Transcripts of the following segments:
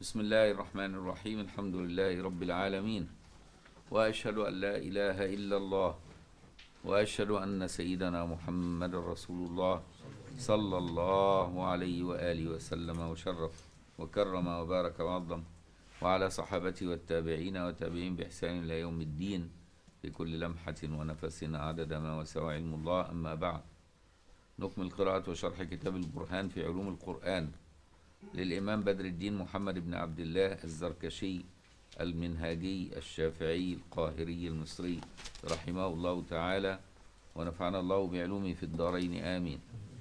بسم الله الرحمن الرحيم الحمد لله رب العالمين وأشهد أن لا إله إلا الله وأشهد أن سيدنا محمد رسول الله صلى الله عليه وآله وسلم وشرف وكرم وبارك وعظم وعلى صحابته والتابعين وتابعين بإحسان إلى يوم الدين في كل لمحة ونفس عدد ما وسع علم الله أما بعد نكمل قراءة وشرح كتاب البرهان في علوم القرآن للإمام بدر الدين محمد بن عبد الله الزركشي المنهاجي الشافعي القاهري المصري رحمه الله تعالى ونفعنا الله بعلومه في الدارين آمين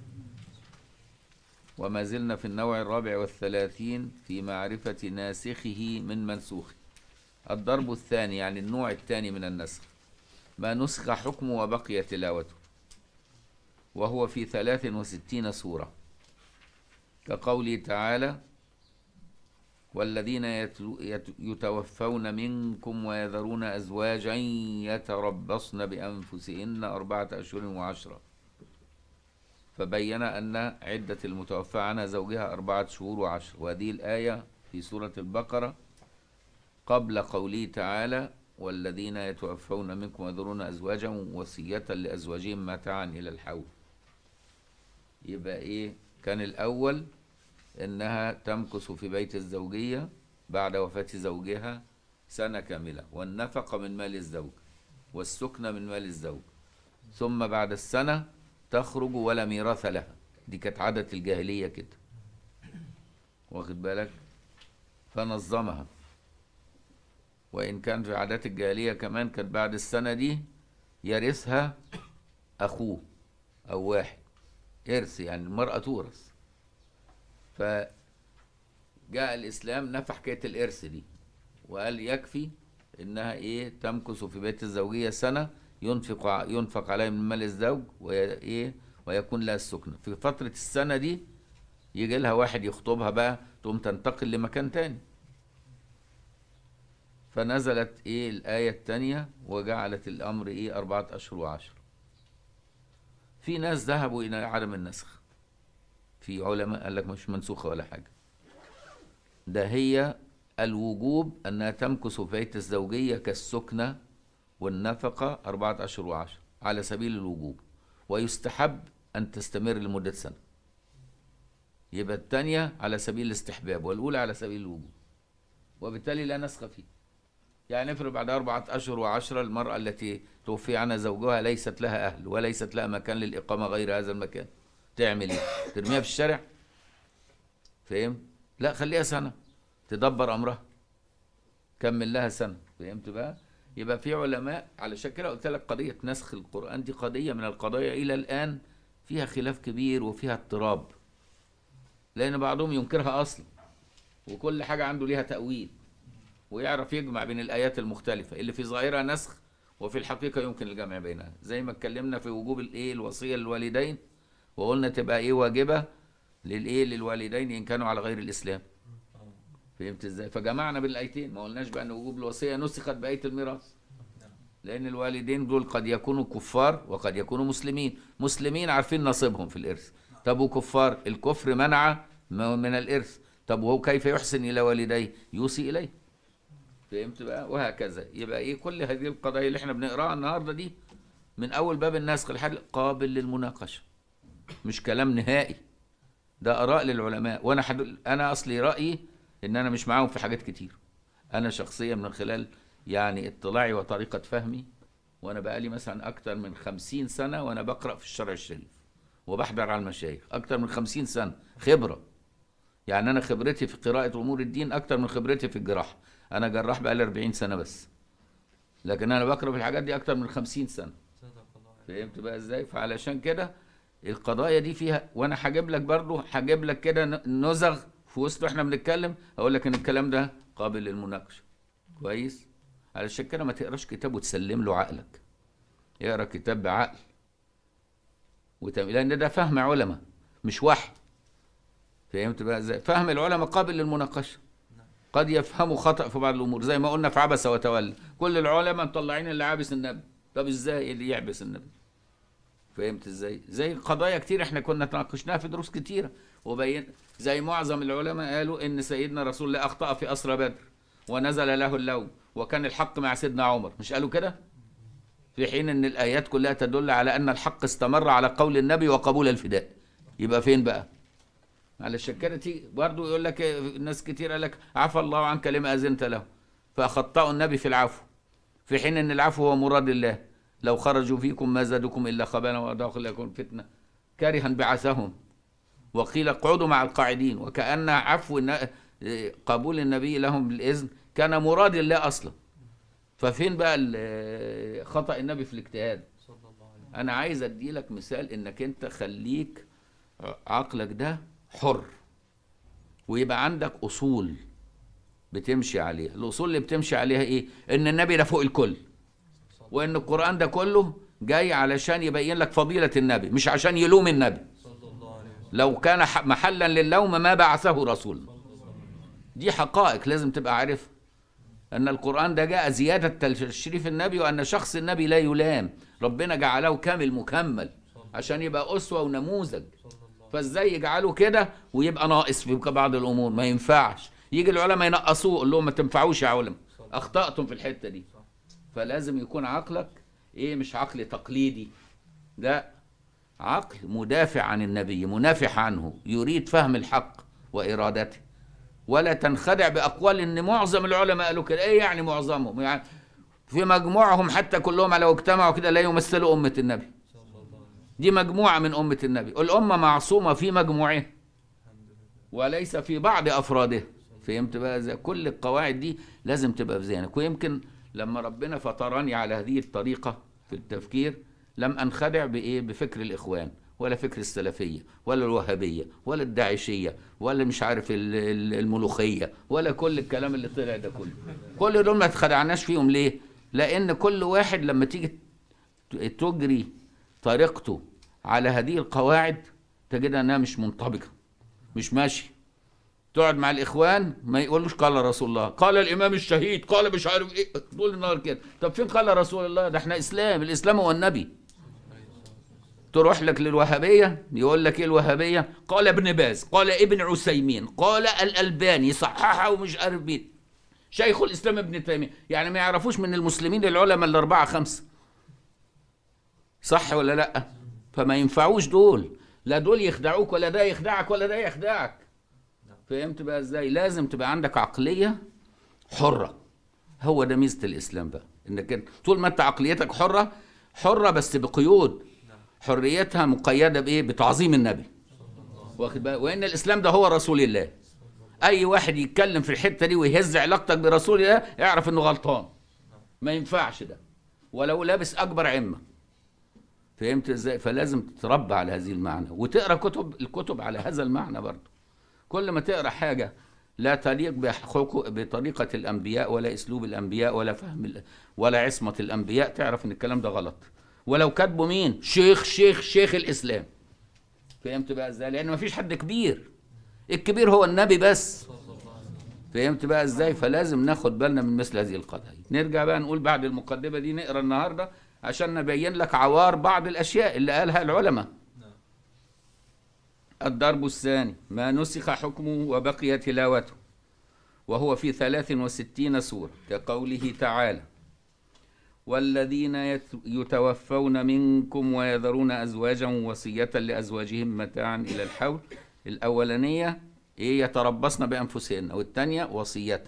وما زلنا في النوع الرابع والثلاثين في معرفة ناسخه من منسوخه الضرب الثاني يعني النوع الثاني من النسخ ما نسخ حكمه وبقي تلاوته وهو في ثلاث وستين سورة كقوله تعالى والذين يتلو- يت- يتوفون منكم ويذرون أزواجا يتربصن بأنفسهن أربعة أشهر وعشرة فبين أن عدة المتوفى عنها زوجها أربعة شهور وعشر وهذه الآية في سورة البقرة قبل قوله تعالى والذين يتوفون منكم ويذرون أزواجا وصية لأزواجهم متاعا إلى الحول يبقى إيه كان الأول إنها تمكث في بيت الزوجية بعد وفاة زوجها سنة كاملة والنفقة من مال الزوج والسكنة من مال الزوج ثم بعد السنة تخرج ولا ميراث لها دي كانت عادة الجاهلية كده واخد بالك فنظمها وإن كان في عادات الجاهلية كمان كانت بعد السنة دي يرثها أخوه أو واحد إرث يعني المرأة تورث فجاء الإسلام نفى حكاية الإرث دي وقال يكفي إنها إيه تمكث في بيت الزوجية سنة ينفق ع- ينفق عليها من مال الزوج وإيه ويكون لها السكنة في فترة السنة دي يجي لها واحد يخطبها بقى تقوم تنتقل لمكان تاني فنزلت ايه الآية التانية وجعلت الأمر ايه أربعة أشهر وعشر في ناس ذهبوا إلى عدم النسخ في علماء قال لك مش منسوخة ولا حاجة ده هي الوجوب أنها تمكث في بيت الزوجية كالسكنة والنفقة أربعة أشهر وعشر على سبيل الوجوب ويستحب أن تستمر لمدة سنة يبقى الثانية على سبيل الاستحباب والأولى على سبيل الوجوب وبالتالي لا نسخ فيه يعني افرض بعد أربعة أشهر وعشرة المرأة التي توفي عنها زوجها ليست لها أهل وليست لها مكان للإقامة غير هذا المكان تعمل إيه؟ ترميها في الشارع؟ فهم؟ لا خليها سنة تدبر أمرها كمل لها سنة فهمت بقى؟ يبقى في علماء علشان كده قلت لك قضية نسخ القرآن دي قضية من القضايا إلى الآن فيها خلاف كبير وفيها اضطراب لأن بعضهم ينكرها أصلا وكل حاجة عنده ليها تأويل ويعرف يجمع بين الآيات المختلفة اللي في ظاهرها نسخ وفي الحقيقة يمكن الجمع بينها زي ما اتكلمنا في وجوب الإيه الوصية للوالدين وقلنا تبقى إيه واجبة للإيه للوالدين إن كانوا على غير الإسلام فهمت إزاي فجمعنا بين الآيتين ما قلناش بقى أن وجوب الوصية نسخت بآية الميراث لأن الوالدين دول قد يكونوا كفار وقد يكونوا مسلمين مسلمين عارفين نصيبهم في الإرث طب وكفار الكفر منع م- من الإرث طب وهو كيف يحسن إلى والديه يوصي إليه فهمت بقى وهكذا يبقى ايه كل هذه القضايا اللي احنا بنقراها النهارده دي من اول باب النسخ لحد قابل للمناقشه مش كلام نهائي ده اراء للعلماء وانا حد... انا اصلي رايي ان انا مش معاهم في حاجات كتير انا شخصيا من خلال يعني اطلاعي وطريقه فهمي وانا بقالي مثلا اكتر من خمسين سنه وانا بقرا في الشرع الشريف وبحضر على المشايخ اكتر من خمسين سنه خبره يعني انا خبرتي في قراءه امور الدين اكتر من خبرتي في الجراحه انا جراح بقالي 40 سنه بس لكن انا بقرا في الحاجات دي اكتر من 50 سنه فهمت بقى ازاي فعلشان كده القضايا دي فيها وانا هجيب لك برضو هجيب لك كده ن- نزغ في وسط واحنا بنتكلم اقول لك ان الكلام ده قابل للمناقشه كويس علشان كده ما تقراش كتاب وتسلم له عقلك اقرا كتاب بعقل وتم... لان ده فهم علماء مش وحي فهمت بقى ازاي فهم العلماء قابل للمناقشه قد يفهموا خطأ في بعض الأمور زي ما قلنا في عبس وتولى كل العلماء مطلعين اللي عابس النبي طب ازاي اللي يعبس النبي فهمت ازاي زي قضايا كتير احنا كنا تناقشناها في دروس كتيرة وبين زي معظم العلماء قالوا ان سيدنا رسول الله اخطا في اسرى بدر ونزل له اللوم وكان الحق مع سيدنا عمر مش قالوا كده في حين ان الايات كلها تدل على ان الحق استمر على قول النبي وقبول الفداء يبقى فين بقى معلش كده تيجي برضه يقول لك ناس كتير قال لك عفى الله عنك لما اذنت له فاخطاوا النبي في العفو في حين ان العفو هو مراد الله لو خرجوا فيكم ما زادكم الا خبالا واضاقوا لكم فتنه كارها بعثهم وقيل اقعدوا مع القاعدين وكأن عفو الن- قبول النبي لهم بالإذن كان مراد الله أصلا ففين بقى ال- خطأ النبي في الاجتهاد صلى الله عليه وسلم أنا عايز أدي لك مثال إنك أنت خليك عقلك ده حر ويبقى عندك أصول بتمشي عليها الأصول اللي بتمشي عليها إيه إن النبي ده فوق الكل وإن القرآن ده كله جاي علشان يبين لك فضيلة النبي مش عشان يلوم النبي صلى الله عليه وسلم لو كان ح- محلا للوم ما بعثه رسول دي حقائق لازم تبقى عارفها ان القران ده جاء زياده تشريف النبي وان شخص النبي لا يلام ربنا جعله كامل مكمل عشان يبقى اسوه ونموذج صلى الله فازاي يجعله كده ويبقى ناقص في بعض الامور ما ينفعش يجي العلماء ينقصوه يقول لهم ما تنفعوش يا علماء اخطاتم في الحته دي فلازم يكون عقلك ايه مش عقل تقليدي ده عقل مدافع عن النبي منافح عنه يريد فهم الحق وارادته ولا تنخدع باقوال ان معظم العلماء قالوا كده ايه يعني معظمهم يعني في مجموعهم حتى كلهم لو اجتمعوا كده لا يمثلوا امه النبي صلى الله عليه وسلم دي مجموعه من امه النبي الامه معصومه في مجموعها الحمد لله وليس في بعض افرادها فهمت بقى ازاي كل القواعد دي لازم تبقى في ذهنك ويمكن لما ربنا فطرني على هذه الطريقه في التفكير لم انخدع بايه بفكر الاخوان ولا فكر السلفيه ولا الوهابيه ولا الداعشيه ولا مش عارف ال- ال- الملوخيه ولا كل الكلام اللي طلع ده كله كل دول ما اتخدعناش فيهم ليه لان كل واحد لما تيجي ت- تجري طريقته على هذه القواعد تجدها انها مش منطبقه مش ماشي تقعد مع الاخوان ما يقولوش قال رسول الله قال الامام الشهيد قال مش عارف ايه طول النهار كده طب فين قال رسول الله ده احنا اسلام الاسلام هو النبي تروح لك للوهابيه يقول لك ايه الوهابيه قال ابن باز قال ابن عثيمين قال الالباني صححه ومش عارف مين شيخ الاسلام ابن تيميه يعني ما يعرفوش من المسلمين العلماء الاربعه خمسه صح ولا لا فما ينفعوش دول لا دول يخدعوك ولا ده يخدعك ولا ده يخدعك فهمت بقى ازاي لازم تبقى عندك عقليه حره هو ده ميزه الاسلام بقى انك انت طول ما انت عقليتك حره حره بس بقيود حريتها مقيده بايه بتعظيم النبي واخد بالك وان الاسلام ده هو رسول الله اي واحد يتكلم في الحته دي ويهز علاقتك برسول الله اعرف انه غلطان ما ينفعش ده ولو لابس اكبر عمه فهمت ازاي فلازم تتربى على هذه المعنى وتقرا كتب الكتب على هذا المعنى برضه كل ما تقرا حاجه لا تليق بحقوق بطريقه الانبياء ولا اسلوب الانبياء ولا فهم ال- ولا عصمه الانبياء تعرف ان الكلام ده غلط ولو كاتبه مين شيخ شيخ شيخ الاسلام فهمت بقى ازاي لان مفيش حد كبير الكبير هو النبي بس صلى الله عليه وسلم فهمت بقى ازاي فلازم ناخد بالنا من مثل هذه القضايا نرجع بقى نقول بعد المقدمه دي نقرا النهارده عشان نبين لك عوار بعض الاشياء اللي قالها العلماء نعم الضرب الثاني ما نسخ حكمه وبقي تلاوته وهو في ثلاث وستين سورة كقوله تعالى والذين يت- يتوفون منكم ويذرون أزواجا وصية لأزواجهم متاعا إلى الحول الأولانية إيه يتربصن بأنفسهن والثانية وصية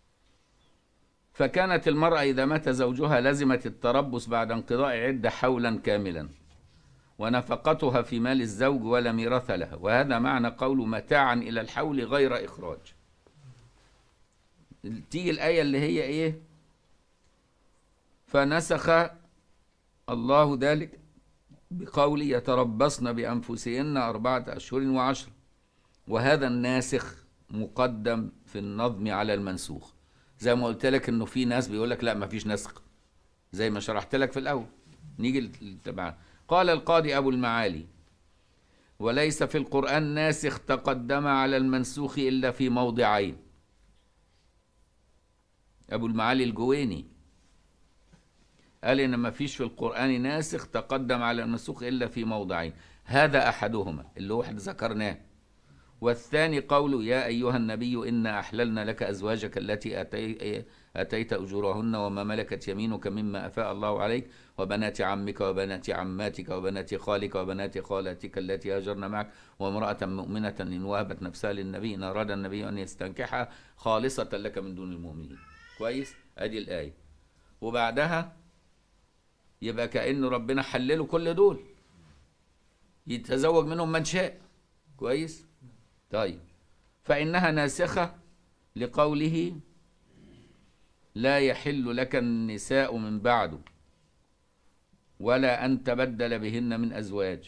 فكانت المرأة إذا مات زوجها لزمت التربص بعد انقضاء عدة حولا كاملا ونفقتها في مال الزوج ولا ميراث لها وهذا معنى قول متاعا إلى الحول غير إخراج تيجي الآية اللي هي إيه فنسخ الله ذلك بقول يتربصن بأنفسهن أربعة أشهر وعشر وهذا الناسخ مقدم في النظم على المنسوخ زي ما قلت لك انه في ناس بيقول لك لا ما فيش نسخ زي ما شرحت لك في الاول نيجي للتبع قال القاضي ابو المعالي وليس في القران ناسخ تقدم على المنسوخ الا في موضعين ابو المعالي الجويني قال ان ما فيش في القران ناسخ تقدم على المنسوخ الا في موضعين هذا احدهما اللي هو احنا ذكرناه والثاني قوله يا أيها النبي إنا أحللنا لك أزواجك التي أتي أتيت أجورهن وما ملكت يمينك مما أفاء الله عليك وبنات عمك وبنات عماتك وبنات خالك وبنات خالاتك التي هاجرن معك وامرأة مؤمنة إن وهبت نفسها للنبي إن أراد النبي أن يستنكحها خالصة لك من دون المؤمنين كويس أدي الآية وبعدها يبقى كأن ربنا حلله كل دول يتزوج منهم من شاء كويس طيب فإنها ناسخة لقوله لا يحل لك النساء من بعده ولا أن تبدل بهن من أزواج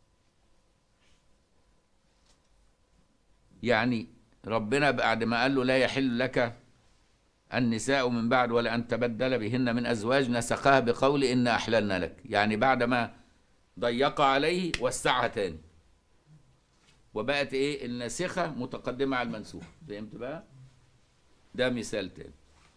يعني ربنا بعد ما قال له لا يحل لك النساء من بعد ولا أن تبدل بهن من أزواج نسخها بقول إن أحللنا لك يعني بعد ما ضيق عليه وسعها تاني وبقت إيه الناسخة متقدمة على المنسوخ فهمت بقى ده مثال تاني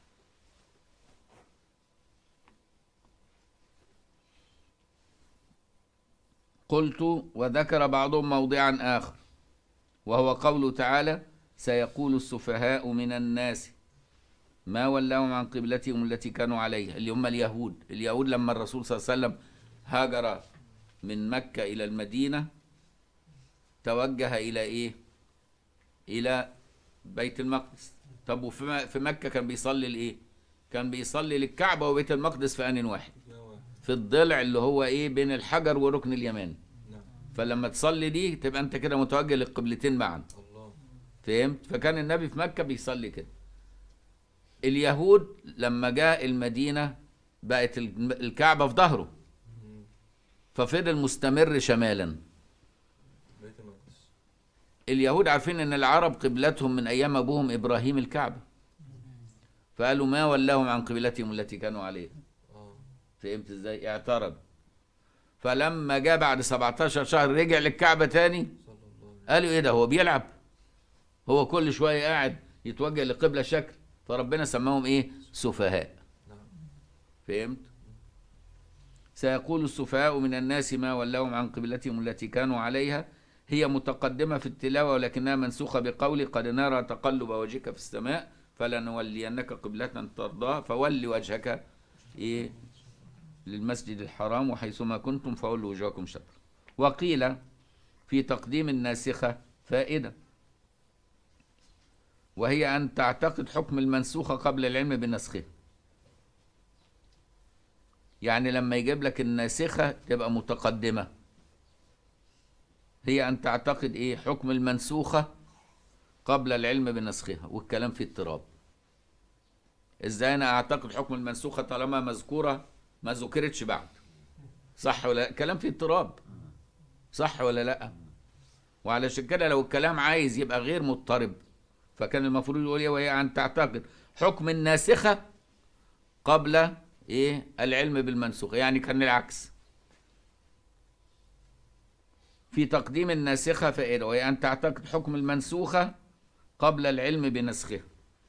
قلت وذكر بعضهم موضعا آخر وهو قوله تعالى سيقول السفهاء من الناس ما ولاهم عن قبلتهم التي كانوا عليها اللي هم اليهود اليهود لما الرسول صلى الله عليه وسلم هاجر من مكة إلى المدينة توجه إلى إيه إلى بيت المقدس طب وفي في مكة كان بيصلي لإيه كان بيصلي للكعبة وبيت المقدس في آن واحد يا واحد في الضلع اللي هو إيه بين الحجر وركن اليماني نعم فلما تصلي دي تبقى أنت كده متوجه للقبلتين معا الله فهمت فكان النبي في مكة بيصلي كده اليهود لما جاء المدينة بقت الم- الكعبة في ظهره مم. ففضل مستمر شمالا بيت المقدس اليهود عارفين ان العرب قبلتهم من ايام ابوهم ابراهيم الكعبة فقالوا ما ولاهم عن قبلتهم التي كانوا عليها اه فهمت ازاي اعترض فلما جاء بعد 17 شهر رجع للكعبة تاني صلى الله عليه قالوا ايه ده هو بيلعب هو كل شوية قاعد يتوجه لقبلة شكل فربنا سماهم ايه سفهاء نعم فهمت سيقول السفهاء من الناس ما ولاهم عن قبلتهم التي كانوا عليها هي متقدمة في التلاوة ولكنها منسوخة بقول قد نرى تقلب وجهك في السماء فلنولينك قبلة ترضاها فول وجهك إيه للمسجد الحرام وحيثما كنتم فولوا وجوهكم شطر وقيل في تقديم الناسخة فائدة وهي أن تعتقد حكم المنسوخة قبل العلم بنسخه يعني لما يجيب لك الناسخة تبقى متقدمة هي أن تعتقد إيه حكم المنسوخة قبل العلم بنسخها والكلام في اضطراب إزاي أنا أعتقد حكم المنسوخة طالما مذكورة ما ذكرتش بعد صح ولا لا؟ كلام في اضطراب صح ولا لا وعلشان كده لو الكلام عايز يبقى غير مضطرب فكان المفروض يقول ايه وهي ان تعتقد حكم الناسخه قبل ايه العلم بالمنسوخ يعني كان العكس في تقديم الناسخه فائده وهي ان تعتقد حكم المنسوخه قبل العلم بنسخها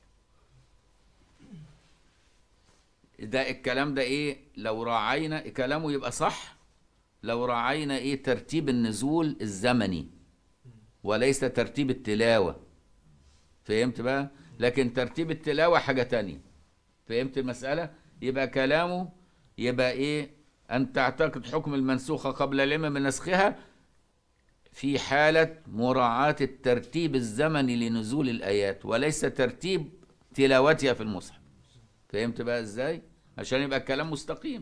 ده الكلام ده ايه لو راعينا كلامه يبقى صح لو راعينا ايه ترتيب النزول الزمني وليس ترتيب التلاوه فهمت بقى لكن ترتيب التلاوة حاجة تانية فهمت المسألة يبقى كلامه يبقى ايه ان تعتقد حكم المنسوخة قبل العلم بنسخها في حالة مراعاة الترتيب الزمني لنزول الآيات وليس ترتيب تلاوتها في المصحف فهمت بقى ازاي عشان يبقى الكلام مستقيم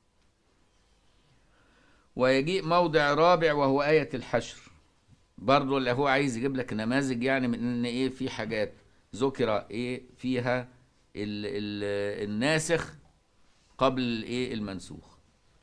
ويجيء موضع رابع وهو آية الحشر برضه اللي هو عايز يجيب لك نماذج يعني من ان ايه في حاجات ذكر ايه فيها ال ال الناسخ قبل الايه المنسوخ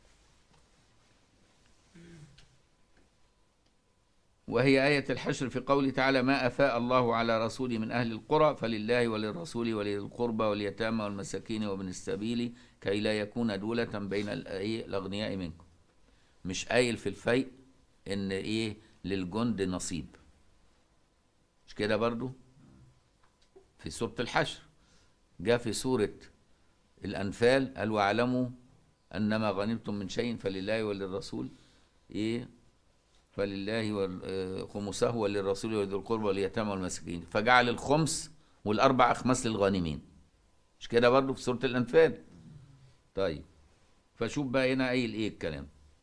وهي آية الحشر في قوله تعالى ما أفاء الله على رسوله من أهل القرى فلله وللرسول ولذي القربى واليتامى والمساكين وابن السبيل كي لا يكون دولة بين ال- إيه الأغنياء منكم مش قايل في الفيء إن إيه للجند نصيب مش كده برضو في سورة الحشر جاء في سورة الأنفال قال واعلموا أنما غنمتم من شيء فلله وللرسول إيه فلله وال- آه، خمسه وللرسول وذي القربى واليتامى والمساكين فجعل الخمس والاربع اخماس للغانمين مش كده برضه في سوره الانفال طيب فشوف بقى هنا قايل ايه الكلام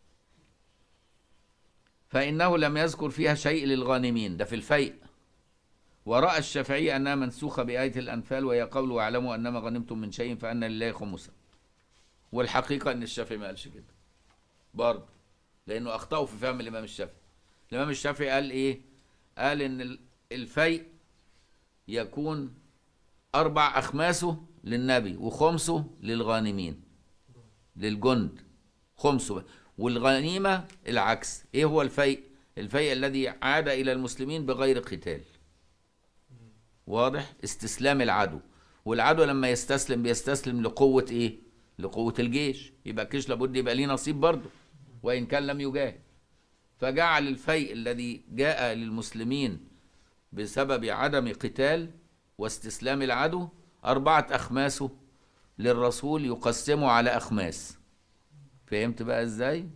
فانه لم يذكر فيها شيء للغانمين ده في الفيء ورأى الشافعي أنها منسوخة بآية الأنفال وهي قول واعلموا أنما غنمتم من شيء فأن لله خمسه والحقيقة أن الشافعي ما قالش كده برضه لأنه أخطأوا في فهم الإمام الشافعي الإمام الشافعي قال إيه؟ قال إن ال- الفيء يكون أربع أخماسه للنبي وخمسه للغانمين للجند خمسه والغنيمة العكس إيه هو الفيء؟ الفيء الذي عاد إلى المسلمين بغير قتال واضح استسلام العدو والعدو لما يستسلم بيستسلم لقوة ايه لقوة الجيش يبقى الجيش لابد يبقى ليه نصيب برضه وإن كان لم يجاهد فجعل الفيء الذي جاء للمسلمين بسبب عدم قتال واستسلام العدو أربعة أخماسه للرسول يقسمه على أخماس فهمت بقى إزاي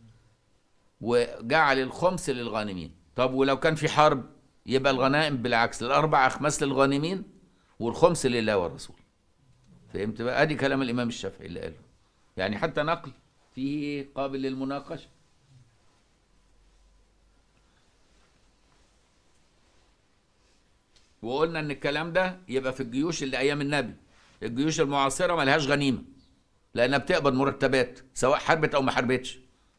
وجعل الخمس للغانمين طب ولو كان في حرب يبقى الغنائم بالعكس الأربع أخماس للغانمين والخمس لله والرسول فهمت بقى ادي كلام الامام الشافعي اللي قاله يعني حتى نقل فيه قابل للمناقشه وقلنا ان الكلام ده يبقى في الجيوش اللي ايام النبي الجيوش المعاصره ملهاش غنيمه لانها بتقبض مرتبات سواء حربت او ما حربتش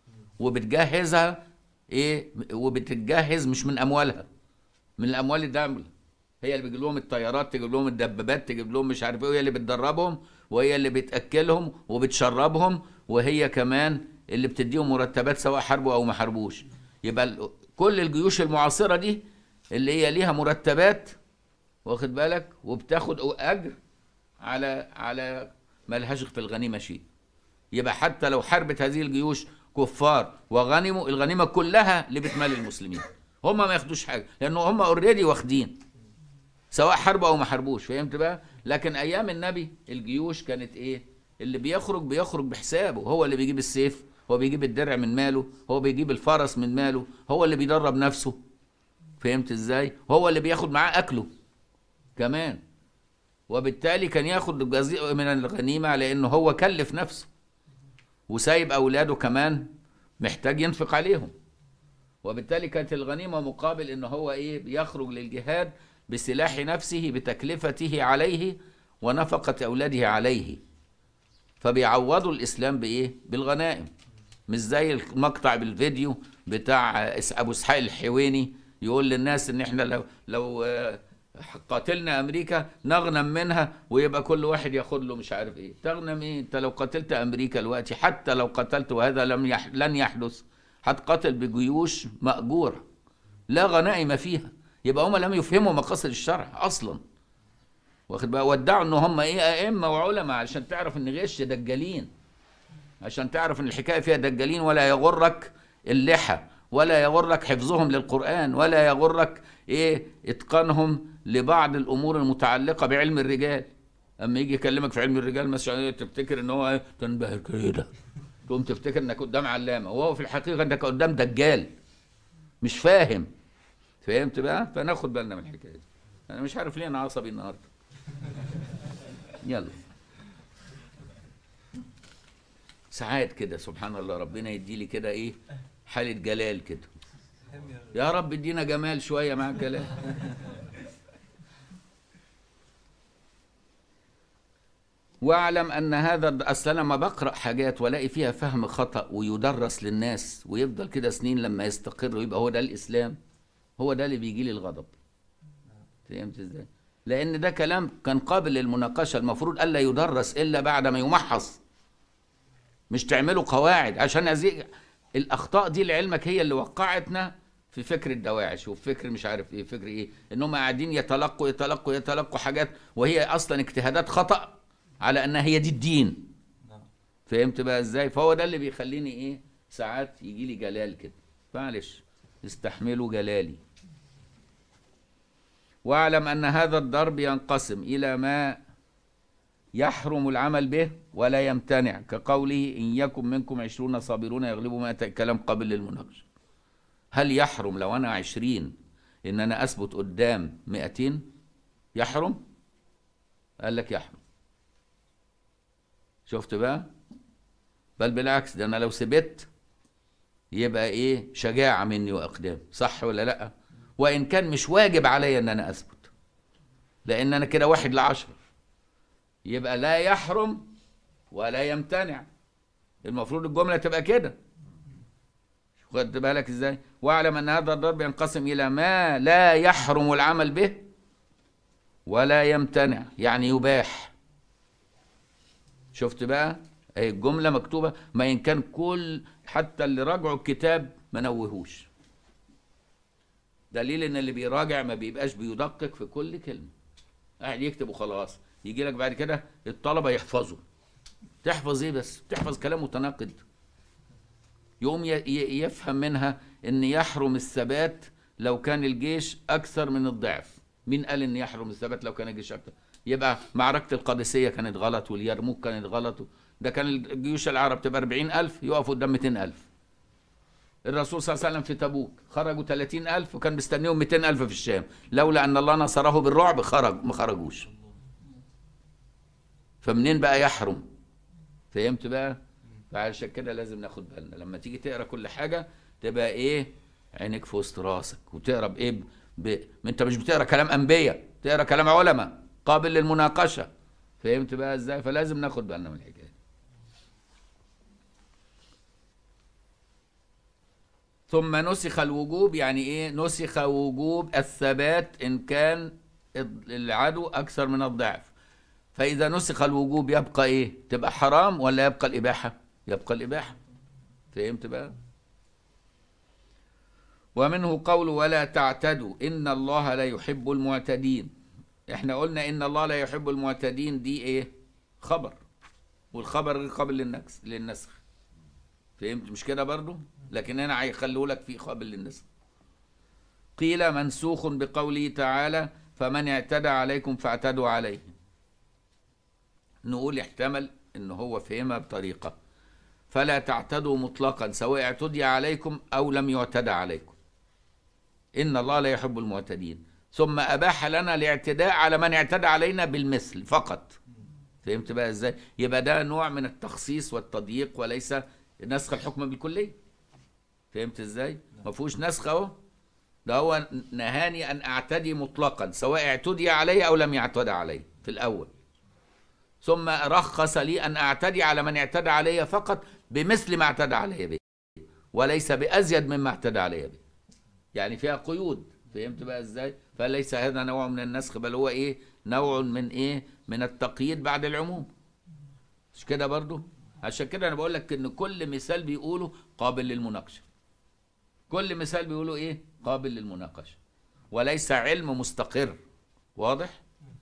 وبتجهزها ايه وبتتجهز مش من اموالها من الاموال الدولة هي اللي بيجيب لهم الطيارات تجيب لهم الدبابات تجيب لهم مش عارف ايه وهي اللي بتدربهم وهي اللي بتاكلهم وبتشربهم وهي كمان اللي بتديهم مرتبات سواء حاربوا او ما حاربوش يبقى ال- كل الجيوش المعاصره دي اللي هي ليها مرتبات واخد بالك وبتاخد اجر على على ملهاش في الغنيمه شيء يبقى حتى لو حاربت هذه الجيوش كفار وغنموا الغنيمه كلها لبيت مال المسلمين هم ما ياخدوش حاجه لانه هم اوريدي واخدين سواء حاربوا او ما حاربوش فهمت بقى لكن ايام النبي الجيوش كانت ايه اللي بيخرج بيخرج بحسابه هو اللي بيجيب السيف هو بيجيب الدرع من ماله هو بيجيب الفرس من ماله هو اللي بيدرب نفسه فهمت ازاي هو اللي بياخد معاه اكله كمان وبالتالي كان ياخد جزء من الغنيمه على انه هو كلف نفسه وسايب اولاده كمان محتاج ينفق عليهم وبالتالي كانت الغنيمه مقابل ان هو ايه بيخرج للجهاد بسلاح نفسه بتكلفته عليه ونفقه اولاده عليه فبيعوضوا الاسلام بايه بالغنائم مش زي المقطع بالفيديو بتاع إس- ابو اسحاق الحويني يقول للناس ان احنا لو لو آه، قاتلنا امريكا نغنم منها ويبقى كل واحد ياخد له مش عارف ايه تغنم ايه انت لو قتلت امريكا دلوقتي حتى لو قتلت وهذا لم يح... لن يحدث هتقاتل بجيوش مأجورة لا غنائم فيها يبقى هم لم يفهموا مقاصد الشرع اصلا واخد بقى ودعوا ان هم ايه ائمه وعلماء عشان تعرف ان غش دجالين عشان تعرف ان الحكايه فيها دجالين ولا يغرك اللحى ولا يغرك حفظهم للقران ولا يغرك ايه اتقانهم لبعض الامور المتعلقه بعلم الرجال اما يجي يكلمك في علم الرجال مثلا تفتكر ان هو إيه؟ تنبهر كده تقوم تفتكر انك قدام علامه وهو في الحقيقه انك قدام دجال مش فاهم فهمت بقى فناخد بالنا من الحكايه دي انا مش عارف ليه انا عصبي النهارده يلا ساعات كده سبحان الله ربنا يدي لي كده ايه حاله جلال كده يا رب ادينا جمال شويه مع الجلال واعلم ان هذا اصل انا لما بقرا حاجات والاقي فيها فهم خطا ويدرس للناس ويفضل كده سنين لما يستقر ويبقى هو ده الاسلام هو ده اللي بيجي لي الغضب فهمت ازاي لان ده كلام كان قابل للمناقشه المفروض الا يدرس الا بعد ما يمحص مش تعملوا قواعد عشان هذه الاخطاء دي لعلمك هي اللي وقعتنا في فكر الدواعش وفي فكر مش عارف ايه فكر ايه ان هم قاعدين يتلقوا يتلقوا يتلقوا حاجات وهي اصلا اجتهادات خطا على انها هي دي الدين نعم فهمت بقى ازاي فهو ده اللي بيخليني ايه ساعات يجي لي جلال كده معلش استحملوا جلالي واعلم ان هذا الضرب ينقسم الى ما يحرم العمل به ولا يمتنع كقوله ان يكن منكم عشرون صابرون يغلبوا مائة كلام قابل للمناقشه هل يحرم لو انا عشرين ان انا اثبت قدام مئتين يحرم قال لك يحرم شفت بقى بل بالعكس ده انا لو سبت يبقى ايه شجاعة مني واقدام صح ولا لا وان كان مش واجب عليا ان انا اثبت لان انا كده واحد لعشرة يبقى لا يحرم ولا يمتنع المفروض الجملة تبقى كده خد بالك ازاي واعلم ان هذا الضرب ينقسم الى ما لا يحرم العمل به ولا يمتنع يعني يباح شفت بقى اهي الجمله مكتوبه ما ان كان كل حتى اللي راجعوا الكتاب ما نوهوش دليل ان اللي بيراجع ما بيبقاش بيدقق في كل كلمه قاعد يكتب وخلاص يجي لك بعد كده الطلبه يحفظوا تحفظ ايه بس تحفظ كلام متناقض يقوم ي- ي- يفهم منها ان يحرم الثبات لو كان الجيش اكثر من الضعف مين قال ان يحرم الثبات لو كان الجيش اكثر يبقى معركة القادسية كانت غلط واليرموك كانت غلط ده كان الجيوش العرب تبقى 40000 يقفوا قدام 200000 الرسول صلى الله عليه وسلم في تبوك خرجوا 30000 وكان مستنيهم 200000 في الشام لولا ان الله نصره بالرعب خرج ما خرجوش فمنين بقى يحرم فهمت بقى فعشان كده لازم ناخد بالنا لما تيجي تقرا كل حاجه تبقى ايه عينك في وسط راسك وتقرا بايه ب... ب... ما انت مش بتقرا كلام انبياء تقرا كلام علماء قابل للمناقشه فهمت بقى ازاي فلازم ناخد بالنا من الحكايه دي. ثم نسخ الوجوب يعني ايه نسخ وجوب الثبات ان كان العدو اكثر من الضعف فاذا نسخ الوجوب يبقى ايه تبقى حرام ولا يبقى الاباحه يبقى الاباحه فهمت بقى ومنه قول ولا تعتدوا ان الله لا يحب المعتدين احنا قلنا ان الله لا يحب المعتدين دي ايه خبر والخبر غير قابل للنكس للنسخ فهمت مش كده برضو لكن هنا هيخلوا لك في قابل للنسخ قيل منسوخ بقوله تعالى فمن اعتدى عليكم فاعتدوا عليه نقول احتمل ان هو فهمها بطريقه فلا تعتدوا مطلقا سواء اعتدي عليكم او لم يعتدى عليكم ان الله لا يحب المعتدين ثم اباح لنا الاعتداء على من اعتدى علينا بالمثل فقط فهمت بقى ازاي يبقى ده نوع من التخصيص والتضييق وليس نسخ الحكم بالكليه فهمت ازاي ما فيهوش نسخ اهو ده هو نهاني ان اعتدي مطلقا سواء اعتدي علي او لم يعتدى علي في الاول ثم رخص لي ان اعتدي على من اعتدى علي فقط بمثل ما اعتدى علي به وليس بازيد مما اعتدى علي به يعني فيها قيود فهمت بقى ازاي فليس هذا نوع من النسخ بل هو ايه نوع من ايه من التقييد بعد العموم مش كده برضو عشان كده انا بقول لك ان كل مثال بيقوله قابل للمناقشه كل مثال بيقوله ايه قابل للمناقشه وليس علم مستقر واضح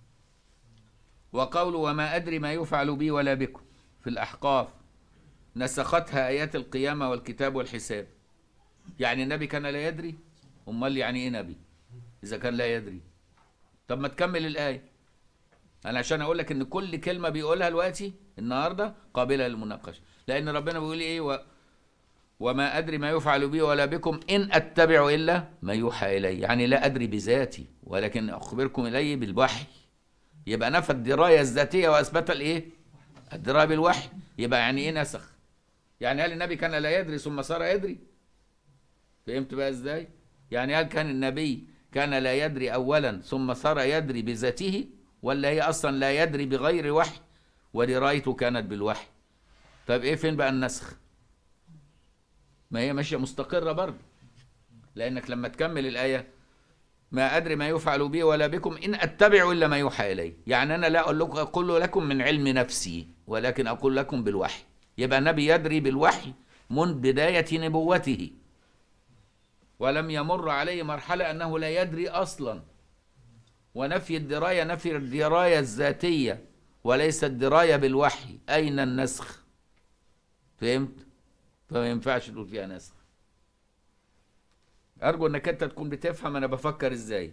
وقول وما ادري ما يفعل بي ولا بكم في الاحقاف نسختها ايات القيامه والكتاب والحساب يعني النبي كان لا يدري امال يعني ايه نبي اذا كان لا يدري طب ما تكمل الايه انا عشان اقول لك ان كل كلمه بيقولها دلوقتي النهارده قابله للمناقشه لان ربنا بيقول ايه و... وما ادري ما يفعل بي ولا بكم ان اتبع الا ما يوحى الي يعني لا ادري بذاتي ولكن اخبركم اليه بالوحي يبقى نفى الدرايه الذاتيه واثبت الايه الدرايه بالوحي يبقى يعني ايه نسخ يعني هل النبي كان لا يدري ثم صار يدري فهمت بقى ازاي يعني هل كان النبي كان لا يدري اولا ثم صار يدري بذاته ولا هي اصلا لا يدري بغير وحي ودرايته كانت بالوحي طب ايه فين بقى النسخ ما هي ماشيه مستقره برضه لانك لما تكمل الايه ما ادري ما يفعل بي ولا بكم ان اتبع الا ما يوحى الي يعني انا لا اقول لكم اقول لكم من علم نفسي ولكن اقول لكم بالوحي يبقى النبي يدري بالوحي من بدايه نبوته ولم يمر عليه مرحله انه لا يدري اصلا ونفي الدرايه نفي الدرايه الذاتيه وليس الدرايه بالوحي اين النسخ فهمت فما ينفعش تقول فيها نسخ ارجو انك انت تكون بتفهم انا بفكر ازاي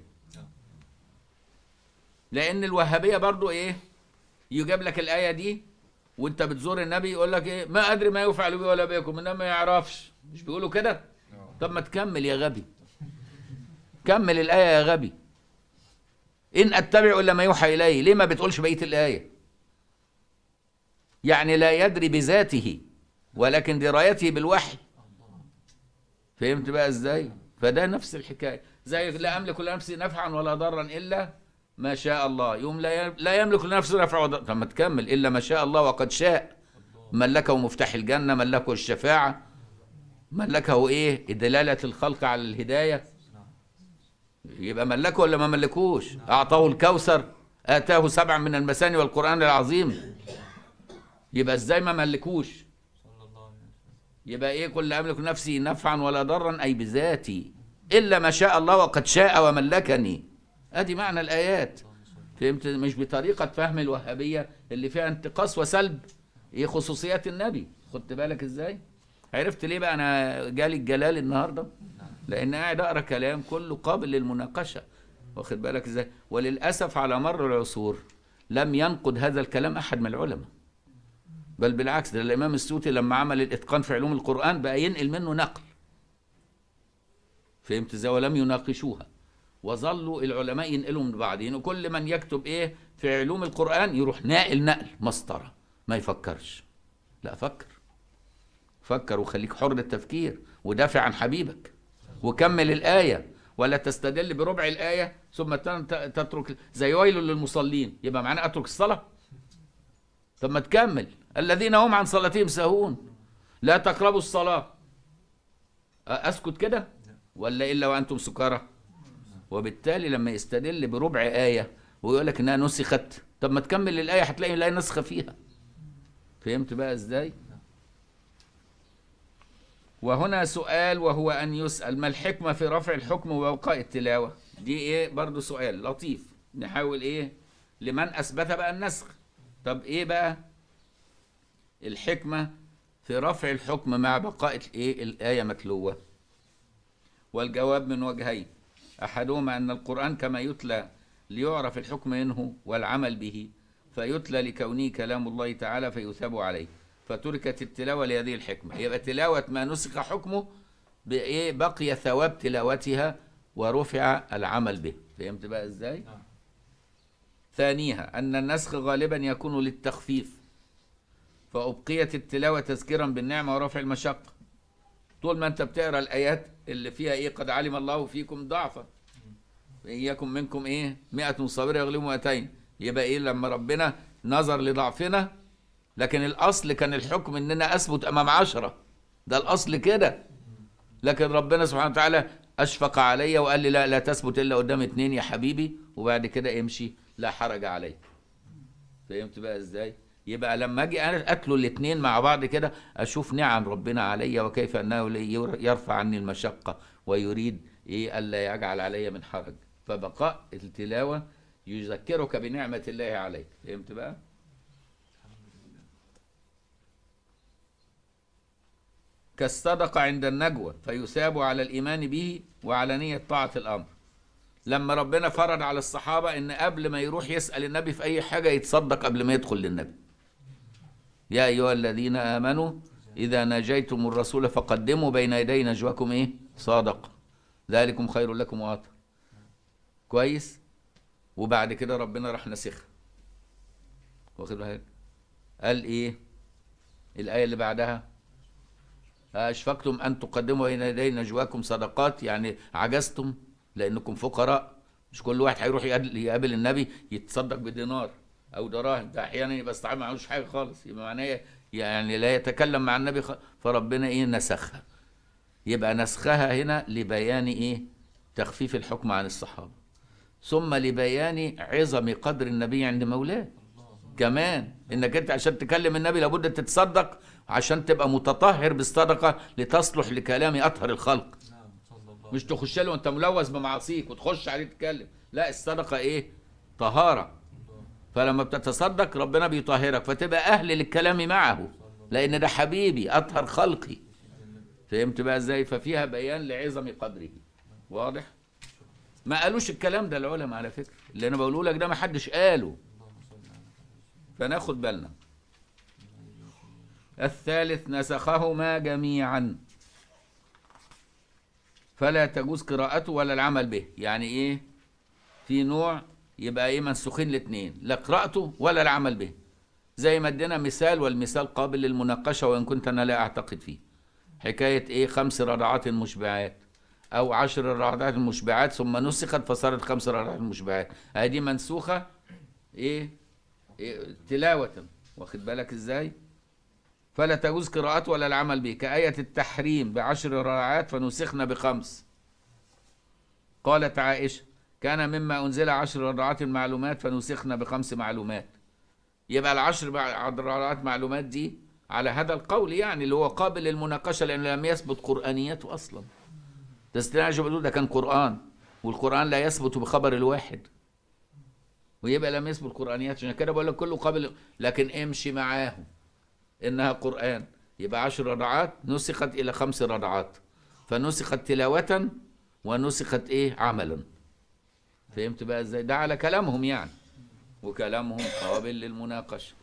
لان الوهابيه برضو ايه يجيب لك الايه دي وانت بتزور النبي يقول لك ايه ما ادري ما يفعل بي ولا بكم انما ما يعرفش مش بيقولوا كده طب ما تكمل يا غبي كمل الآية يا غبي إن أتبع إلا ما يوحى إلي ليه ما بتقولش بقية الآية يعني لا يدري بذاته ولكن درايته بالوحي فهمت بقى ازاي فده نفس الحكايه زي لا املك لنفسي نفعا ولا ضرا الا ما شاء الله يوم لا ي- لا يملك لنفسه نفعا ولا طب ما تكمل الا ما شاء الله وقد شاء ملكه مفتاح الجنه ملكه الشفاعه ملكه ايه دلاله الخلق على الهدايه يبقى ملكه ولا ما ملكوش اعطاه الكوثر اتاه سبعا من المثاني والقران العظيم يبقى ازاي ما ملكوش صلى الله عليه وسلم يبقى ايه كل املك نفسي نفعا ولا ضرا اي بذاتي الا ما شاء الله وقد شاء وملكني ادي معنى الايات فهمت مش بطريقه فهم الوهابيه اللي فيها انتقاص وسلب ايه خصوصيات النبي خدت بالك ازاي عرفت ليه بقى انا جالي الجلال النهارده لان قاعد اقرا كلام كله قابل للمناقشه واخد بالك ازاي وللاسف على مر العصور لم ينقد هذا الكلام احد من العلماء بل بالعكس ده الامام السوطي لما عمل الاتقان في علوم القران بقى ينقل منه نقل فهمت ازاي ولم يناقشوها وظلوا العلماء ينقلوا من بعضهم وكل من يكتب ايه في علوم القران يروح ناقل نقل مسطره ما يفكرش لا فكر فكر وخليك حر التفكير ودافع عن حبيبك وكمل الايه ولا تستدل بربع الايه ثم تن- تترك زي ويل للمصلين يبقى معناه اترك الصلاه طب ما تكمل الذين هم عن صلاتهم ساهون لا تقربوا الصلاة أ- أسكت كده ولا إلا وأنتم سكارى وبالتالي لما يستدل بربع آية ويقول لك إنها نسخت طب ما تكمل الآية هتلاقي الآية نسخة فيها فهمت بقى إزاي وهنا سؤال وهو أن يسأل ما الحكمة في رفع الحكم وبقاء التلاوة دي إيه برضو سؤال لطيف نحاول إيه لمن أثبت بقى النسخ طب إيه بقى الحكمة في رفع الحكم مع بقاء الايه الآية متلوة والجواب من وجهين أحدهما أن القرآن كما يتلى ليعرف الحكم منه والعمل به فيتلى لكونه كلام الله تعالى فيثاب عليه فتركت التلاوة لهذه الحكمة يبقى تلاوة ما نسخ حكمه بإيه بقي ثواب تلاوتها ورفع العمل به فهمت بقى إزاي؟ نعم. ثانيها أن النسخ غالبا يكون للتخفيف فأبقيت التلاوة تذكيرا بالنعمة ورفع المشقة طول ما أنت بتقرأ الآيات اللي فيها إيه قد علم الله فيكم ضعفا إن يكن منكم إيه مئة صابرة يغلبوا مئتين يبقى إيه لما ربنا نظر لضعفنا لكن الأصل كان الحكم إننا أثبت أمام عشرة ده الأصل كده لكن ربنا سبحانه وتعالى أشفق علي وقال لي لا لا تثبت إلا قدام اتنين يا حبيبي وبعد كده امشي لا حرج عليك فهمت بقى ازاي يبقى لما اجي انا اتلو الاثنين مع بعض كده اشوف نعم ربنا عليا وكيف انه لي- يرفع عني المشقه ويريد ايه الا يجعل علي من حرج فبقاء التلاوه يذكرك بنعمه الله عليك فهمت بقى كالصدقه عند النجوى فيثاب على الايمان به وعلى نيه طاعه الامر لما ربنا فرض على الصحابة ان قبل ما يروح يسأل النبي في اي حاجة يتصدق قبل ما يدخل للنبي يا ايها الذين امنوا اذا ناجيتم الرسول فقدموا بين يدي نجواكم ايه صادق ذلكم خير لكم واطهر كويس وبعد كده ربنا راح نسخ واخد بالك قال ايه الايه اللي بعدها أشفقتم أن تقدموا بين يدي نجواكم صدقات يعني عجزتم لأنكم فقراء مش كل واحد هيروح يقابل يقابل النبي يتصدق بدينار أو دراهم ده أحيانا يبقى استعمل معهوش حاجة خالص يبقى معناه إيه؟ يعني لا يتكلم مع النبي خ... فربنا إيه نسخها يبقى نسخها هنا لبيان إيه تخفيف الحكم عن الصحابة ثم لبيان عظم قدر النبي عند مولاه كمان انك انت عشان تكلم النبي لابد تتصدق عشان تبقى متطهر بالصدقه لتصلح لكلام اطهر الخلق نعم صلى الله مش تخش له وانت ملوث بمعاصيك وتخش عليه تتكلم لا الصدقه ايه طهاره فلما بتتصدق ربنا بيطهرك فتبقى اهل للكلام معه لان ده حبيبي اطهر خلقي فهمت بقى ازاي ففيها بيان لعظم قدره واضح ما قالوش الكلام ده العلماء على فكره اللي انا بقوله لك ده ما حدش قاله فناخد بالنا الثالث نسخهما جميعا فلا تجوز قراءته ولا العمل به يعني ايه في نوع يبقى ايه منسوخين الاثنين لا قراءته ولا العمل به زي ما ادينا مثال والمثال قابل للمناقشه وان كنت انا لا اعتقد فيه حكايه ايه خمس رضعات مشبعات او عشر رضعات مشبعات ثم نسخت فصارت خمس رضعات مشبعات هذه منسوخه ايه, إيه تلاوه واخد بالك ازاي فلا تجوز قراءته ولا العمل به كآية التحريم بعشر رضعات فنسخنا بخمس قالت عائشة كان مما أنزل عشر رضعات معلومات فنسخنا بخمس معلومات يبقى العشر رضعات معلومات دي على هذا القول يعني اللي هو قابل للمناقشة لأنه لم يثبت قرآنيته أصلا تستناجوا بتقول ده كان قرآن والقرآن لا يثبت بخبر الواحد ويبقى لم يثبت قرآنيات عشان كده بقول لك كله قابل لكن امشي معاهم انها قران يبقى عشر رضعات نسخت الى خمس رضعات فنسخت تلاوه ونسخت ايه عملا فهمت بقى ازاي ده على كلامهم يعني وكلامهم قابل للمناقشه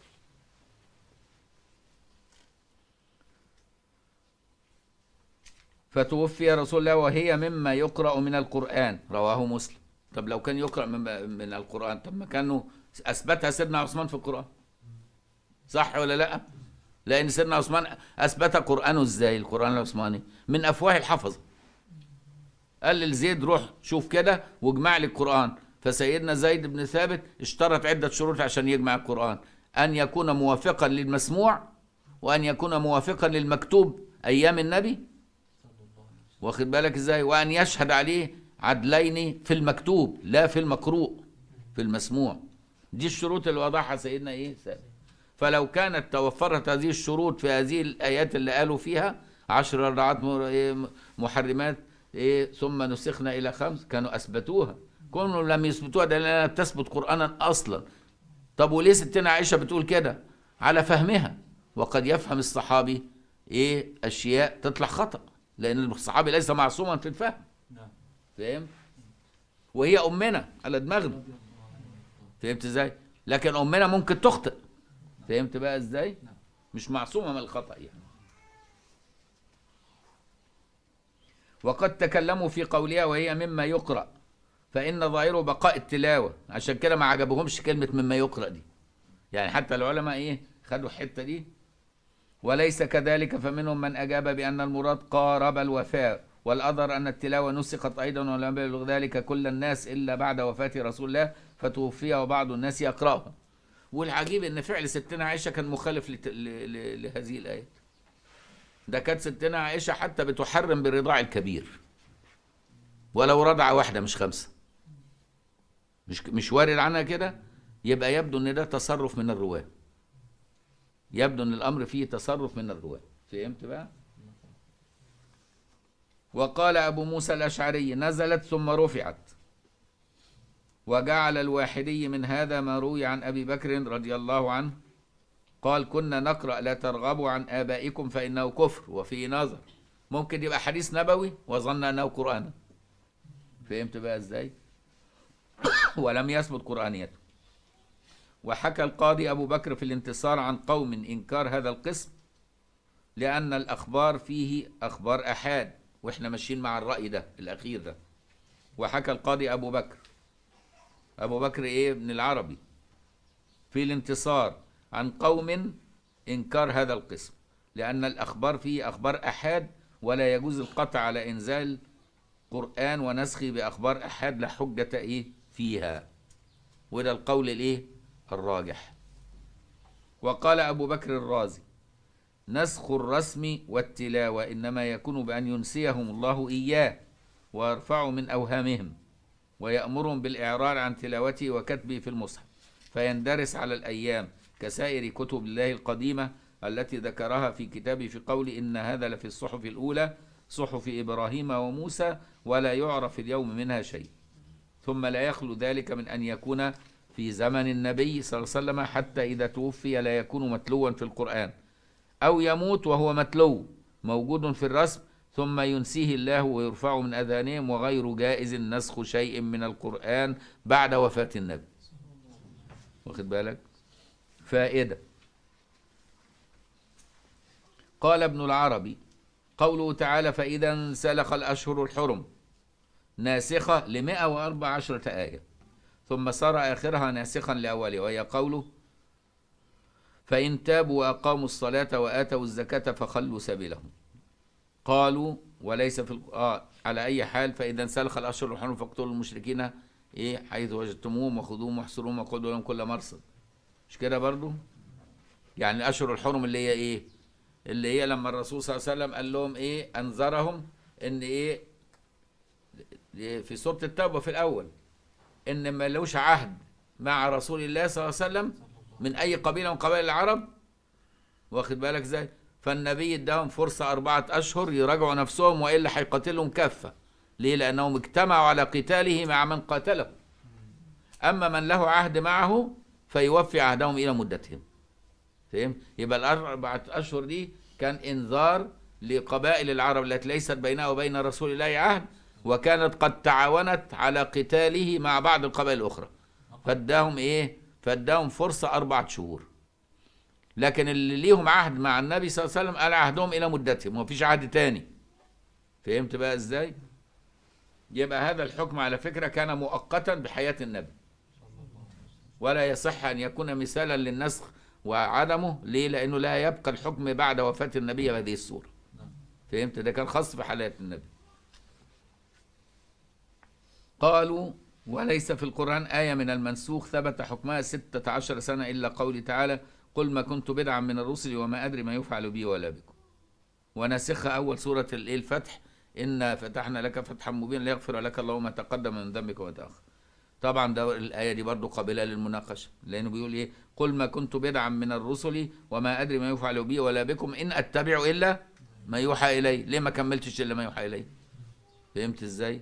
فتوفي رسول الله وهي مما يقرأ من القرآن رواه مسلم طب لو كان يقرأ من, من القرآن طب ما كانوا أثبتها سيدنا عثمان في القرآن صح ولا لا لان سيدنا عثمان اثبت قرانه ازاي القران العثماني من افواه الحفظه قال لزيد روح شوف كده واجمع لي القران فسيدنا زيد بن ثابت اشترط عده شروط عشان يجمع القران ان يكون موافقا للمسموع وان يكون موافقا للمكتوب ايام النبي واخد بالك ازاي وان يشهد عليه عدلين في المكتوب لا في المقروء في المسموع دي الشروط اللي وضعها سيدنا ايه ثابت فلو كانت توفرت هذه الشروط في هذه الآيات اللي قالوا فيها عشر رضعات محرمات إيه ثم نسخنا إلى خمس كانوا أثبتوها كونوا لم يثبتوها ده لأنها تثبت قرآنا أصلا طب وليه ستنا عائشة بتقول كده على فهمها وقد يفهم الصحابي إيه أشياء تطلع خطأ لأن الصحابي ليس معصوما في الفهم نعم فهمت وهي أمنا على دماغنا فهمت إزاي لكن أمنا ممكن تخطئ فهمت بقى ازاي مش معصومه من الخطا يعني وقد تكلموا في قولها وهي مما يقرا فان ظاهره بقاء التلاوه عشان كده ما عجبهمش كلمه مما يقرا دي يعني حتى العلماء ايه خدوا الحته دي وليس كذلك فمنهم من اجاب بان المراد قارب الوفاء والاظهر ان التلاوه نسخت ايضا ولم يبلغ ذلك كل الناس الا بعد وفاه رسول الله فتوفي وبعض الناس يقراها والعجيب ان فعل ستنا عائشه كان مخالف لت... ل... ل... لهذه الايه ده كانت ستنا عائشه حتى بتحرم بالرضاع الكبير ولو رضعه واحده مش خمسه مش مش وارد عنها كده يبقى يبدو ان ده تصرف من الرواه يبدو ان الامر فيه تصرف من الرواه فهمت بقى وقال ابو موسى الاشعري نزلت ثم رفعت وجعل الواحدي من هذا ما روي عن ابي بكر رضي الله عنه قال كنا نقرا لا ترغبوا عن ابائكم فانه كفر وفيه نظر ممكن يبقى حديث نبوي وظن انه قران فهمت بقى ازاي ولم يثبت قرانيته وحكى القاضي ابو بكر في الانتصار عن قوم انكار هذا القسم لان الاخبار فيه اخبار احاد واحنا ماشيين مع الراي ده الاخير ده وحكى القاضي ابو بكر ابو بكر ايه ابن العربي في الانتصار عن قوم انكار هذا القسم لان الاخبار فيه اخبار احاد ولا يجوز القطع على انزال قران ونسخه باخبار احاد لا حجه ايه فيها وده القول الايه الراجح وقال ابو بكر الرازي نسخ الرسم والتلاوه انما يكون بان ينسيهم الله اياه ويرفع من اوهامهم ويأمرهم بالإعراض عن تلاوته وكتبه في المصحف فيندرس على الأيام كسائر كتب الله القديمة التي ذكرها في كتابه في قول إن هذا لفي الصحف الأولى صحف إبراهيم وموسى ولا يعرف اليوم منها شيء ثم لا يخلو ذلك من أن يكون في زمن النبي صلى الله عليه وسلم حتى إذا توفي لا يكون متلوا في القرآن أو يموت وهو متلو موجود في الرسم ثم ينسيه الله ويرفعه من أذانهم وغير جائز نسخ شيء من القرآن بعد وفاة النبي واخد بالك فائدة قال ابن العربي قوله تعالى فإذا انسلخ الأشهر الحرم ناسخة لمئة وأربع عشرة آية ثم صار آخرها ناسخا لأولها وهي قوله فإن تابوا وأقاموا الصلاة وآتوا الزكاة فخلوا سبيلهم قالوا وليس في ال- آه على أي حال فإذا انسلخ الأشهر الحرم فاقتلوا المشركين إيه حيث وجدتموهم وخذوهم واحصروهم وقعدوا لهم كل مرصد مش كده برضو يعني الأشهر الحرم اللي هي إيه اللي هي لما الرسول صلى الله عليه وسلم قال لهم إيه أنذرهم إن إيه في سورة التوبة في الأول إن ما لوش عهد مع رسول الله صلى الله عليه وسلم من أي قبيلة من قبائل العرب واخد بالك ازاي فالنبي اداهم فرصة أربعة أشهر يراجعوا نفسهم وإلا هيقاتلهم كافة ليه لأنهم اجتمعوا على قتاله مع من قاتله أما من له عهد معه فيوفي عهدهم إلى مدتهم فهم يبقى الأربعة أشهر دي كان إنذار لقبائل العرب التي ليست بينها وبين رسول الله عهد وكانت قد تعاونت على قتاله مع بعض القبائل الأخرى فاداهم إيه فاداهم فرصة أربعة شهور لكن اللي ليهم عهد مع النبي صلى الله عليه وسلم قال عهدهم إلى مدتهم ومفيش عهد تاني فهمت بقى إزاي يبقى هذا الحكم على فكرة كان مؤقتا بحياة النبي ولا يصح أن يكون مثالا للنسخ وعدمه ليه لأنه لا يبقى الحكم بعد وفاة النبي بهذه الصورة فهمت ده كان خاص بحالات النبي قالوا وليس في القرآن آية من المنسوخ ثبت حكمها ستة عشر سنة إلا قول تعالى قل ما كنت بدعا من الرسل وما أدري ما يفعل بي ولا بكم ونسخ أول سورة الإيه الفتح إنا فتحنا لك فتحا مبينا ليغفر لك الله ما تقدم من ذنبك وما تأخر طبعا ده الآية دي برضو قابلة للمناقشة لأنه بيقول إيه قل ما كنت بدعا من الرسل وما أدري ما يفعل بي ولا بكم إن أتبع إلا ما يوحى إلي ليه ما كملتش إلا ما يوحى إلي فهمت إزاي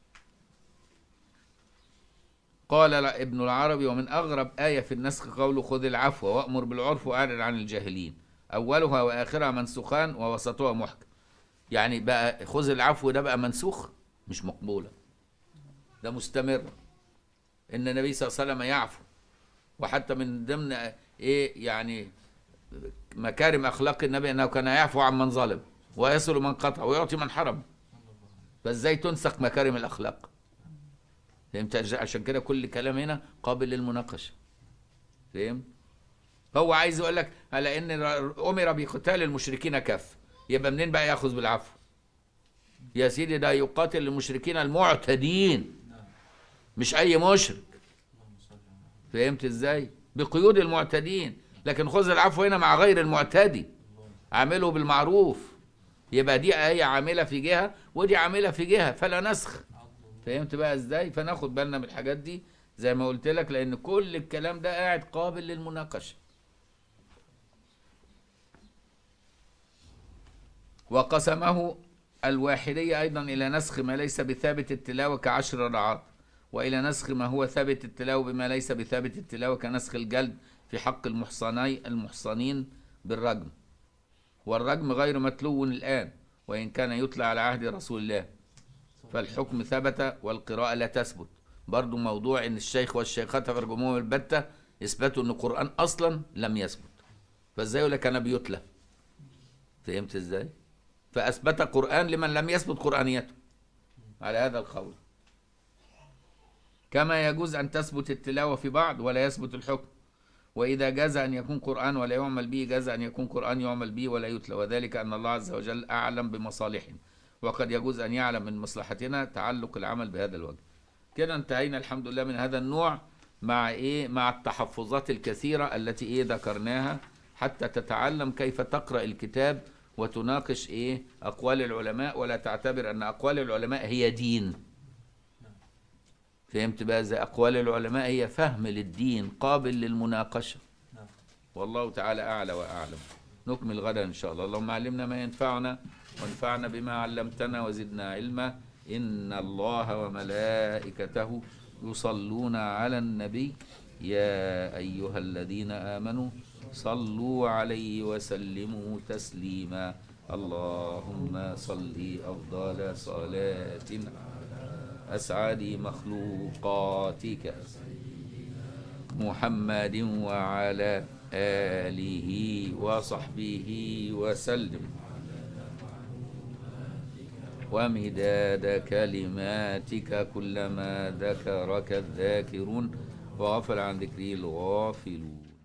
قال ابن العربي ومن أغرب آية في النسخ قوله خذ العفو وأمر بالعرف وأعرض عن الجاهلين أولها وآخرها منسوخان ووسطها محكم يعني بقى خذ العفو ده بقى منسوخ مش مقبولة ده مستمر إن النبي صلى الله عليه وسلم يعفو وحتى من ضمن إيه يعني مكارم أخلاق النبي أنه كان يعفو عن من ظلم ويصل من قطع ويعطي من حرم فازاي تنسخ مكارم الأخلاق فهمت عشان كده كل كلام هنا قابل للمناقشه فهمت هو عايز يقول لك على ان امر بقتال المشركين كف يبقى منين بقى ياخذ بالعفو يا سيدي ده يقاتل المشركين المعتدين مش اي مشرك فهمت ازاي بقيود المعتدين لكن خذ العفو هنا مع غير المعتدي عامله بالمعروف يبقى دي آية عاملة في جهة ودي عاملة في جهة فلا نسخ فهمت بقى ازاي فناخد بالنا من الحاجات دي زي ما قلت لك لان كل الكلام ده قاعد قابل للمناقشه وقسمه الواحدية أيضا إلى نسخ ما ليس بثابت التلاوة كعشر رعات وإلى نسخ ما هو ثابت التلاوة بما ليس بثابت التلاوة كنسخ الجلد في حق المحصني المحصنين بالرجم والرجم غير متلو الآن وإن كان يتلى على عهد رسول الله فالحكم ثبت والقراءة لا تثبت برضو موضوع ان الشيخ والشيخة ترجموهم البتة اثبتوا ان القرآن اصلا لم يثبت فازاي يقول لك انا بيتلى فهمت ازاي فاثبت قرآن لمن لم يثبت قرآنيته على هذا القول كما يجوز ان تثبت التلاوة في بعض ولا يثبت الحكم وإذا جاز أن يكون قرآن ولا يعمل به جاز أن يكون قرآن يعمل به ولا يتلى وذلك أن الله عز وجل أعلم بمصالحنا وقد يجوز أن يعلم من مصلحتنا تعلق العمل بهذا الوجه كده انتهينا الحمد لله من هذا النوع مع إيه مع التحفظات الكثيرة التي إيه ذكرناها حتى تتعلم كيف تقرأ الكتاب وتناقش إيه أقوال العلماء ولا تعتبر أن أقوال العلماء هي دين فهمت بقى زي أقوال العلماء هي فهم للدين قابل للمناقشة والله تعالى أعلى وأعلم نكمل غدا إن شاء الله اللهم علمنا ما ينفعنا وانفعنا بما علمتنا وزدنا علما إن الله وملائكته يصلون على النبي يا أيها الذين آمنوا صلوا عليه وسلموا تسليما اللهم صل أفضل صلاة أسعد مخلوقاتك محمد وعلى آله وصحبه وسلم ومداد كلماتك كلما ذكرك الذاكرون وغفل عن ذكره الغافلون